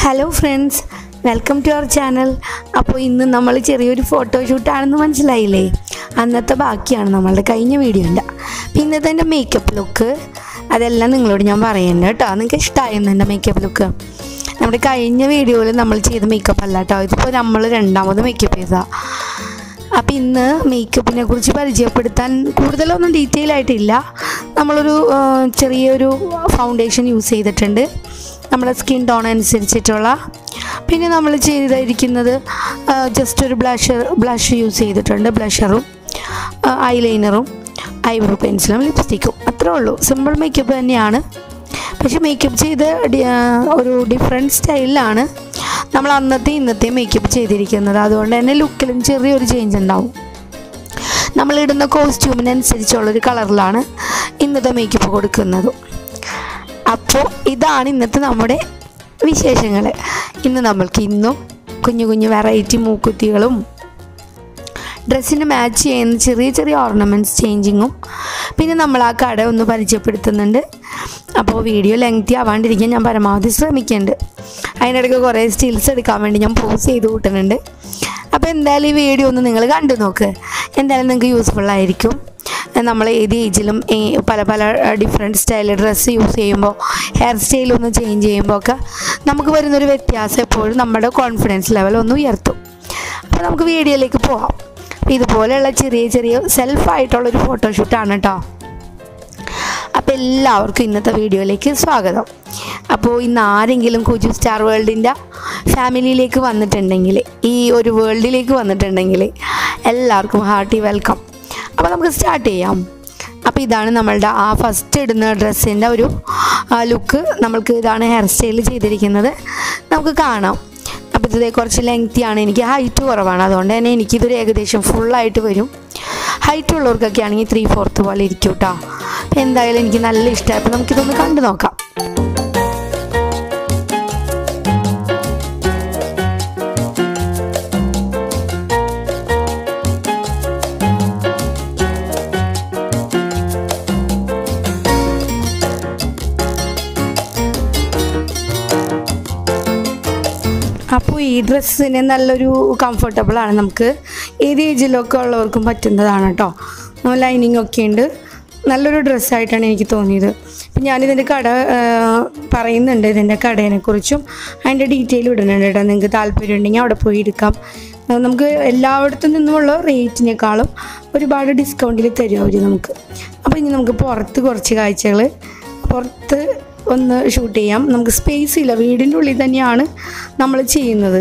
hello friends welcome to our channel അപ്പോൾ ഇന്ന് നമ്മൾ ചെറിയൊരു ഫോട്ടോഷൂട്ടാണെന്ന് മനസ്സിലായില്ലേ അന്നത്തെ ബാക്കിയാണ് നമ്മളുടെ കഴിഞ്ഞ വീഡിയോൻ്റെ അപ്പോൾ ഇന്നത്തെ എൻ്റെ മേക്കപ്പ് ലുക്ക് അതെല്ലാം നിങ്ങളോട് ഞാൻ പറയുന്നുണ്ട് കേട്ടോ നിങ്ങൾക്ക് ഇഷ്ടമായിരുന്നു എൻ്റെ മേക്കപ്പ് ലുക്ക് നമ്മുടെ കഴിഞ്ഞ വീഡിയോയിൽ നമ്മൾ ചെയ്ത മേക്കപ്പ് അല്ല കേട്ടോ ഇതിപ്പോൾ നമ്മൾ രണ്ടാമത് മേക്കപ്പ് ചെയ്തതാണ് അപ്പം ഇന്ന് മേക്കപ്പിനെ കുറിച്ച് പരിചയപ്പെടുത്താൻ കൂടുതലൊന്നും ഡീറ്റെയിൽ ആയിട്ടില്ല നമ്മളൊരു ആ, ചെറിയൊരു ഫൗണ്ടേഷൻ യൂസ് ചെയ്തിട്ടുണ്ട് നമ്മുടെ സ്കിൻ ടോൺ അനുസരിച്ചിട്ടുള്ള പിന്നെ നമ്മൾ ചെയ്തിരിക്കുന്നത് ജസ്റ്റ് ഒരു ബ്ലഷർ ബ്ലഷ് യൂസ് ചെയ്തിട്ടുണ്ട് ബ്ലഷറും ഐലൈനറും ഐബ്രോ പെൻസിലും ലിപ്സ്റ്റിക്കും അത്രേ ഉള്ളൂ സിമ്പിൾ മേക്കപ്പ് തന്നെയാണ് പക്ഷെ മേക്കപ്പ് ചെയ്ത് ഡി- ആ, ഒരു ഡിഫറെൻറ്റ് സ്റ്റൈലിലാണ് നമ്മൾ അന്നത്തെ ഇന്നത്തെ മേക്കപ്പ് ചെയ്തിരിക്കുന്നത് അതുകൊണ്ട് തന്നെ ലുക്കിലും ചെറിയൊരു ചേഞ്ച് ഉണ്ടാവും നമ്മളിടുന്ന കോസ്റ്റ്യൂമിനനുസരിച്ചുള്ളൊരു കളറിലാണ് ഇന്നത്തെ മേക്കപ്പ് കൊടുക്കുന്നത് അപ്പോൾ ഇതാണ് ഇന്നത്തെ നമ്മുടെ വിശേഷങ്ങൾ ഇന്ന് നമ്മൾക്ക് ഇന്നും കുഞ്ഞു കുഞ്ഞു വെറൈറ്റി മൂക്കുത്തികളും ഡ്രസ്സിന് മാച്ച് ചെയ്യുന്ന ചെറിയ ചെറിയ ഓർണമെൻറ്റ്സ് ചേഞ്ചിങ്ങും പിന്നെ നമ്മൾ ആ കട ഒന്ന് പരിചയപ്പെടുത്തുന്നുണ്ട് അപ്പോൾ വീഡിയോ ലെങ്തി ആവാണ്ടിരിക്കാൻ ഞാൻ പരമാവധി ശ്രമിക്കുന്നുണ്ട് അതിനിടയ്ക്ക് കുറേ സ്റ്റിൽസ് എടുക്കാൻ വേണ്ടി ഞാൻ പോസ് ചെയ്ത് കൂട്ടുന്നുണ്ട് അപ്പോൾ എന്തായാലും ഈ വീഡിയോ ഒന്ന് നിങ്ങൾ കണ്ടു നോക്ക് എന്തായാലും നിങ്ങൾക്ക് യൂസ്ഫുൾ ആയിരിക്കും നമ്മൾ ഏത് ഏജിലും ഏ- പല പല ഡിഫറെൻറ്റ് സ്റ്റൈൽ ഡ്രസ്സ് യൂസ് ചെയ്യുമ്പോൾ ഹെയർ സ്റ്റൈൽ ഒന്ന് ചേഞ്ച് ചെയ്യുമ്പോൾ ഒക്കെ നമുക്ക് വരുന്നൊരു വ്യത്യാസം എപ്പോഴും നമ്മുടെ കോൺഫിഡൻസ് ലെവൽ ഒന്ന് ഉയർത്തും അപ്പോൾ നമുക്ക് വീഡിയോയിലേക്ക് പോവാം അപ്പോൾ ഇതുപോലെയുള്ള ചെറിയ ചെറിയ സെൽഫായിട്ടുള്ളൊരു ഫോട്ടോഷൂട്ടാണ് കേട്ടോ അപ്പോൾ എല്ലാവർക്കും ഇന്നത്തെ വീഡിയോയിലേക്ക് സ്വാഗതം അപ്പോൾ ഇന്ന് ആരെങ്കിലും കുജു സ്റ്റാർ വേൾഡിൻ്റെ ഫാമിലിയിലേക്ക് വന്നിട്ടുണ്ടെങ്കിൽ ഈ ഒരു വേൾഡിലേക്ക് വന്നിട്ടുണ്ടെങ്കിൽ എല്ലാവർക്കും ഹാർട്ടി വെൽക്കം അപ്പോൾ നമുക്ക് സ്റ്റാർട്ട് ചെയ്യാം അപ്പോൾ ഇതാണ് നമ്മളുടെ ആ ഫസ്റ്റ് ഇടുന്ന ഡ്രസ്സിൻ്റെ ഒരു ലുക്ക് നമ്മൾക്ക് ഇതാണ് ഹെയർ സ്റ്റൈൽ ചെയ്തിരിക്കുന്നത് നമുക്ക് കാണാം അപ്പോൾ ഇത് കുറച്ച് ലെങ്തിയാണ് എനിക്ക് ഹൈറ്റ് കുറവാണ് അതുകൊണ്ട് തന്നെ എനിക്കിതൊരു ഏകദേശം ഫുള്ളായിട്ട് വരും ഹൈറ്റ് ഉള്ളവർക്കൊക്കെ ആണെങ്കിൽ ത്രീ ഫോർത്ത് പോലെ ഇരിക്കും കേട്ടോ അപ്പോൾ എന്തായാലും എനിക്ക് നല്ല ഇഷ്ടമായി അപ്പോൾ നമുക്കിതൊന്ന് കണ്ടു നോക്കാം അപ്പോൾ ഈ ഡ്രസ്സിന് നല്ലൊരു കംഫർട്ടബിൾ ആണ് നമുക്ക് ഏത് ഏജിലൊക്കെ ഉള്ളവർക്കും പറ്റുന്നതാണ് കേട്ടോ ലൈനിങ് ഒക്കെ ഉണ്ട് നല്ലൊരു ഡ്രസ്സായിട്ടാണ് എനിക്ക് തോന്നിയത് അപ്പം ഞാനിതിൻ്റെ കട ആ, പറയുന്നുണ്ട് ഇതിൻ്റെ കടേനെക്കുറിച്ചും അതിൻ്റെ ഡീറ്റെയിൽ ഇടുന്നുണ്ട് കേട്ടോ നിങ്ങൾക്ക് താല്പര്യം ഉണ്ടെങ്കിൽ അവിടെ പോയി എടുക്കാം ആ, നമുക്ക് എല്ലായിടത്തു നിന്നുമുള്ള റേറ്റിനേക്കാളും ഒരുപാട് ഡിസ്കൗണ്ടിൽ തരും അവർ നമുക്ക് അപ്പോൾ ഇനി നമുക്ക് പുറത്ത് കുറച്ച് കാഴ്ചകൾ പുറത്ത് ഒന്ന് ഷൂട്ട് ചെയ്യാം നമുക്ക് സ്പേസ് ഇല്ല വീടിൻ്റെ ഉള്ളിൽ തന്നെയാണ് നമ്മൾ ചെയ്യുന്നത്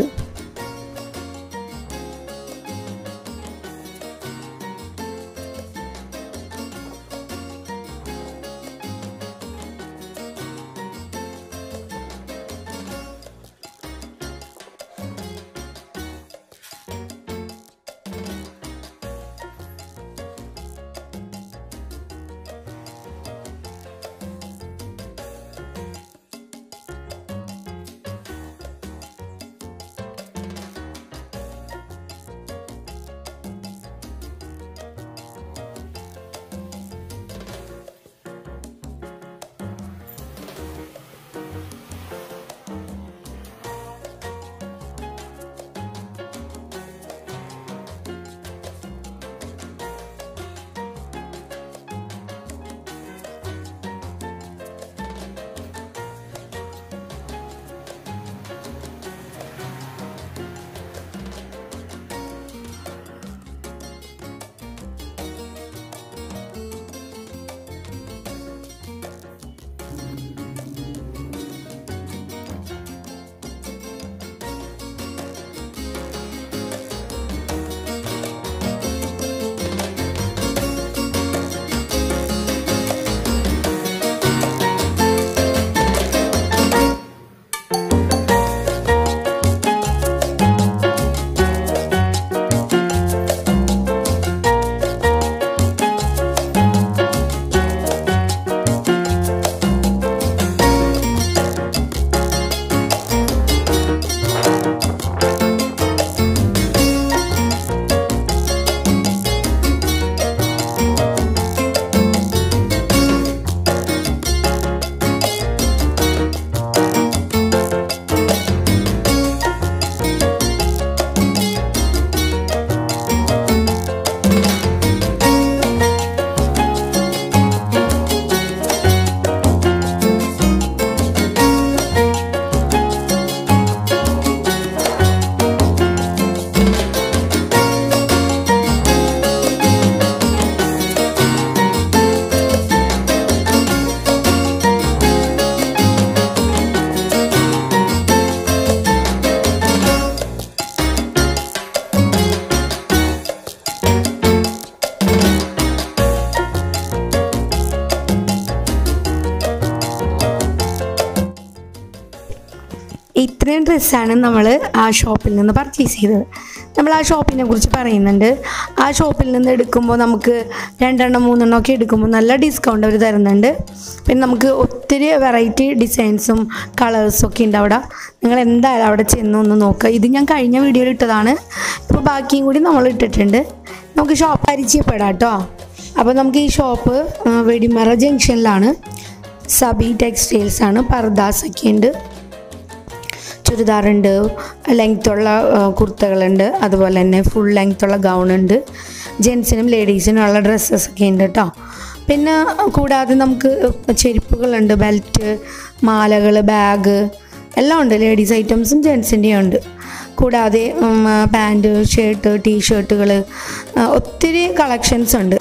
ഇത്രയും ഡ്രസ്സാണ് നമ്മൾ ആ ഷോപ്പിൽ നിന്ന് പർച്ചേസ് ചെയ്തത് നമ്മൾ ആ ഷോപ്പിനെ കുറിച്ച് പറയുന്നുണ്ട് ആ ഷോപ്പിൽ നിന്ന് എടുക്കുമ്പോൾ നമുക്ക് രണ്ടെണ്ണം മൂന്നെണ്ണം ഒക്കെ എടുക്കുമ്പോൾ നല്ല ഡിസ്കൗണ്ട് അവർ തരുന്നുണ്ട് പിന്നെ നമുക്ക് ഒത്തിരി വെറൈറ്റി ഡിസൈൻസും കളേഴ്സും ഒക്കെ ഉണ്ട് അവിടെ നിങ്ങൾ എന്തായാലും അവിടെ ചെന്ന് ഒന്ന് നോക്കുക ഇത് ഞാൻ കഴിഞ്ഞ വീഡിയോയിൽ ഇട്ടതാണ് ഇപ്പോൾ ബാക്കിയും കൂടി നമ്മൾ ഇട്ടിട്ടുണ്ട് നമുക്ക് ഷോപ്പ് പരിചയപ്പെടാം കേട്ടോ അപ്പോൾ നമുക്ക് ഈ ഷോപ്പ് ആ, വെടിമറ ജംഗ്ഷനിലാണ് സബി ടെക്സ്റ്റൈൽസ് ആണ് പർദാസ് ഒക്കെ ഉണ്ട് ചുരിദാറുണ്ട് ലെങ്ത്തുള്ള കുർത്തകളുണ്ട് അതുപോലെ തന്നെ ഫുൾ ലെങ്ത്തുള്ള ഗൗണുണ്ട് ജെൻസിനും ലേഡീസിനും ഉള്ള ഡ്രസ്സസ് ഒക്കെ ഉണ്ട് കേട്ടോ പിന്നെ കൂടാതെ നമുക്ക് ചെരുപ്പുകളുണ്ട് ബെൽറ്റ് മാലകൾ ബാഗ് എല്ലാം ഉണ്ട് ലേഡീസ് ഐറ്റംസും ജെൻസിൻ്റെയും ഉണ്ട് കൂടാതെ പാൻറ്റ് ഷർട്ട് ടീഷർട്ടുകൾ ഒത്തിരി കളക്ഷൻസ് ഉണ്ട്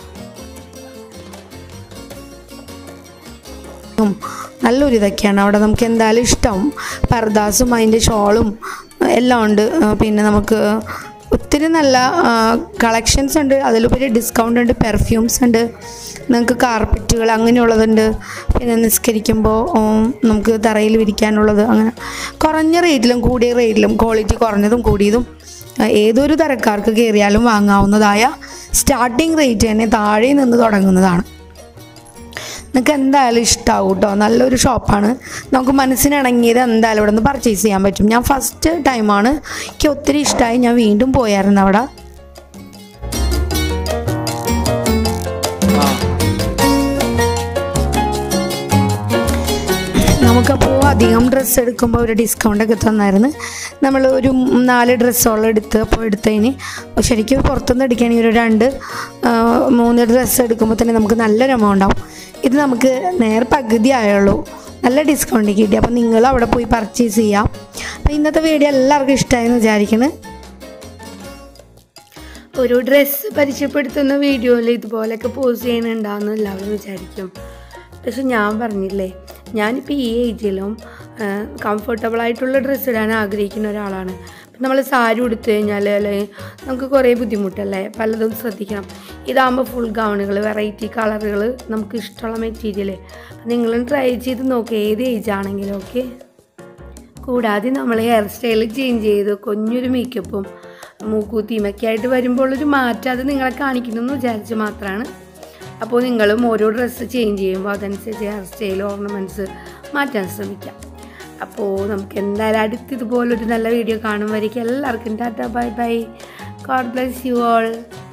ഉം, നല്ലൊരു ഇതൊക്കെയാണ് അവിടെ നമുക്ക് എന്തായാലും ഇഷ്ടം പർദാസും അതിൻ്റെ ഷോളും എല്ലാം ഉണ്ട് ആ, പിന്നെ നമുക്ക് ഒത്തിരി നല്ല കളക്ഷൻസ് ഉണ്ട് അതിലുപരി ഡിസ്കൗണ്ട് ഉണ്ട് പെർഫ്യൂംസ് ഉണ്ട് നിങ്ങൾക്ക് കാർപ്പറ്റുകൾ അങ്ങനെയുള്ളതുണ്ട് പിന്നെ നിസ്കരിക്കുമ്പോൾ ഉം, നമുക്ക് തറയിൽ വിരിക്കാനുള്ളത് അങ്ങനെ കുറഞ്ഞ റേറ്റിലും കൂടിയ റേറ്റിലും ക്വാളിറ്റി കുറഞ്ഞതും കൂടിയതും ആ, ഏതൊരു തരക്കാർക്ക് കയറിയാലും വാങ്ങാവുന്നതായ സ്റ്റാർട്ടിംഗ് റേറ്റ് തന്നെ താഴെ നിന്ന് തുടങ്ങുന്നതാണ് നിങ്ങൾക്ക് എന്തായാലും ഇഷ്ടമാവും കേട്ടോ നല്ലൊരു ഷോപ്പാണ് നമുക്ക് മനസ്സിനിണങ്ങിയത് എന്തായാലും ഇവിടെ നിന്ന് പർച്ചേസ് ചെയ്യാൻ പറ്റും ഞാൻ ഫസ്റ്റ് ടൈമാണ് എനിക്ക് ഒത്തിരി ഇഷ്ടമായി ഞാൻ വീണ്ടും പോയായിരുന്നു അവിടെ നമുക്കപ്പോൾ അധികം ഡ്രസ്സ് എടുക്കുമ്പോൾ ഒരു ഡിസ്കൗണ്ട് ഒക്കെ തന്നായിരുന്നു നമ്മൾ ഒരു നാല് ഡ്രസ്സോളം എടുത്ത് അപ്പോൾ എടുത്തതിന് ശരിക്കും പുറത്തുനിന്ന് എടുക്കുകയാണെങ്കിൽ ഒരു രണ്ട് ആ, മൂന്ന് ഡ്രസ്സ് എടുക്കുമ്പോൾ തന്നെ നമുക്ക് നല്ലൊരു എമൗണ്ട് ആവും ഇത് നമുക്ക് നേരെ പകുതി ആയുള്ളൂ നല്ല ഡിസ്കൗണ്ട് കിട്ടി അപ്പോൾ നിങ്ങൾ അവിടെ പോയി പർച്ചേസ് ചെയ്യാം അപ്പോൾ ഇന്നത്തെ വീഡിയോ എല്ലാവർക്കും ഇഷ്ടമായെന്ന് വിചാരിക്കുന്നത് ഒരു ഡ്രസ്സ് പരിചയപ്പെടുത്തുന്ന വീഡിയോയിൽ ഇതുപോലെയൊക്കെ പോസ്റ്റ് ചെയ്യണുണ്ടാവുന്ന എല്ലാവരും വിചാരിക്കും പക്ഷെ ഞാൻ പറഞ്ഞില്ലേ ഞാനിപ്പോൾ ഈ ഏജിലും കംഫർട്ടബിൾ ആയിട്ടുള്ള ഡ്രസ്സ് ഇടാൻ ആഗ്രഹിക്കുന്ന ഒരാളാണ് നമ്മൾ സാരി ഉടുത്തു കഴിഞ്ഞാൽ അല്ലെങ്കിൽ നമുക്ക് കുറേ ബുദ്ധിമുട്ടല്ലേ പലതും ശ്രദ്ധിക്കണം ഇതാകുമ്പോൾ ഫുൾ ഗൗണുകൾ വെറൈറ്റി കളറുകൾ നമുക്ക് ഇഷ്ടമുള്ള മെറ്റീരിയൽ നിങ്ങളും ട്രൈ ചെയ്ത് നോക്കുക ഏത് ഏജ് ആണെങ്കിലും ഓക്കെ കൂടാതെ നമ്മൾ ഹെയർ സ്റ്റൈൽ ചേഞ്ച് ചെയ്ത് കുഞ്ഞൊരു മേക്കപ്പും മൂക്കൂത്തിയുമൊക്കെ ആയിട്ട് വരുമ്പോൾ ഒരു മാറ്റം അത് നിങ്ങളെ കാണിക്കണമെന്ന് വിചാരിച്ച് മാത്രമാണ് അപ്പോൾ നിങ്ങളും ഓരോ ഡ്രസ്സ് ചേഞ്ച് ചെയ്യുമ്പോൾ അതനുസരിച്ച് ഹെയർ സ്റ്റൈൽ ഓർണമെൻറ്റ്സ് മാറ്റാൻ ശ്രമിക്കാം അപ്പോൾ നമുക്ക് എന്തായാലും അടുത്ത് ഇതുപോലൊരു നല്ല വീഡിയോ കാണുമ്പോഴേക്കും എല്ലാവർക്കും ടാറ്റ bye bye God bless you all